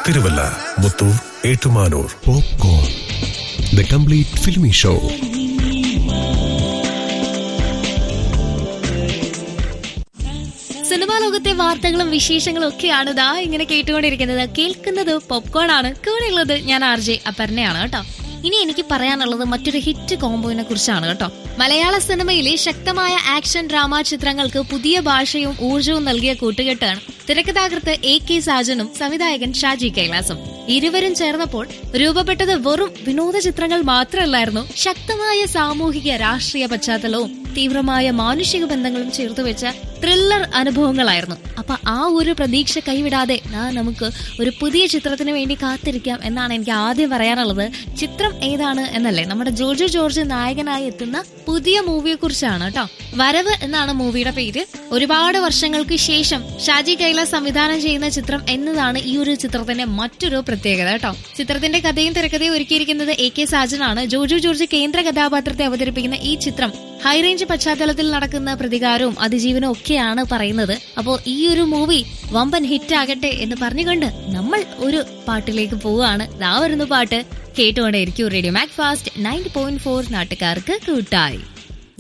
Thiruvalla Muthoor Ettumanoor Popcorn. The complete filmy show. Cinema ലോകത്തെ വാർത്തകളും വിശേഷങ്ങളും ഒക്കെയാണ് ദാ ഇങ്ങനെ കേട്ടുകൊണ്ടിരിക്കുന്നത് കേൾക്കുന്നത് പോപ്കോൺ ആണ് കൂടെയുള്ളത് ഞാൻ ആർ ജെ അപർണയാണ് കേട്ടോ ഇനി എനിക്ക് പറയാനുള്ളത് മറ്റൊരു ഹിറ്റ് കോംബോയിനെ കുറിച്ചാണ് കേട്ടോ മലയാള സിനിമയിലെ ശക്തമായ ആക്ഷൻ ഡ്രാമ ചിത്രങ്ങൾക്ക് പുതിയ ഭാഷയും ഊർജവും നൽകിയ കൂട്ടുകെട്ടാണ് തിരക്കഥാകൃത്ത് എ കെ സാജനും സംവിധായകൻ ഷാജി കൈലാസും ഇരുവരും ചേർന്നപ്പോൾ രൂപപ്പെട്ടത് വെറും വിനോദ ചിത്രങ്ങൾ മാത്രമല്ലായിരുന്നു ശക്തമായ സാമൂഹിക രാഷ്ട്രീയ പശ്ചാത്തലവും തീവ്രമായ മാനുഷിക ബന്ധങ്ങളും ചേർത്ത് വെച്ച ത്രില്ലർ അനുഭവങ്ങളായിരുന്നു അപ്പൊ ആ ഒരു പ്രതീക്ഷ കൈവിടാതെ നാ നമുക്ക് ഒരു പുതിയ ചിത്രത്തിന് വേണ്ടി കാത്തിരിക്കാം എന്നാണ് എനിക്ക് ആദ്യം പറയാനുള്ളത് ചിത്രം ഏതാണ് എന്നല്ലേ നമ്മുടെ ജോർജു ജോർജ് നായകനായി എത്തുന്ന പുതിയ മൂവിയെ കുറിച്ചാണ് കേട്ടോ വരവ് എന്നാണ് മൂവിയുടെ പേര് ഒരുപാട് വർഷങ്ങൾക്ക് ശേഷം ഷാജി കൈലാസ് സംവിധാനം ചെയ്യുന്ന ചിത്രം എന്നതാണ് ഈ ഒരു ചിത്രത്തിന്റെ മറ്റൊരു പ്രത്യേകത കേട്ടോ ചിത്രത്തിന്റെ കഥയും തിരക്കഥയും ഒരുക്കിയിരിക്കുന്നത് എ കെ സാജനാണ് ജോജു ജോർജ് കേന്ദ്ര കഥാപാത്രത്തെ അവതരിപ്പിക്കുന്ന ഈ ചിത്രം ഹൈറേഞ്ച് പശ്ചാത്തലത്തിൽ നടക്കുന്ന പ്രതികാരവും അതിജീവനവും ഒക്കെയാണ് പറയുന്നത് അപ്പോ ഈ ഒരു മൂവി വമ്പൻ ഹിറ്റ് ആകട്ടെ എന്ന് പറഞ്ഞുകൊണ്ട് നമ്മൾ ഒരു പാട്ടിലേക്ക് പോവുകയാണ് ദാ വരുന്ന പാട്ട് കേട്ടുകൊണ്ടേയിരിക്കും radio mac fast ninety point four നാട്ടുകാർക്ക് കൂട്ടായി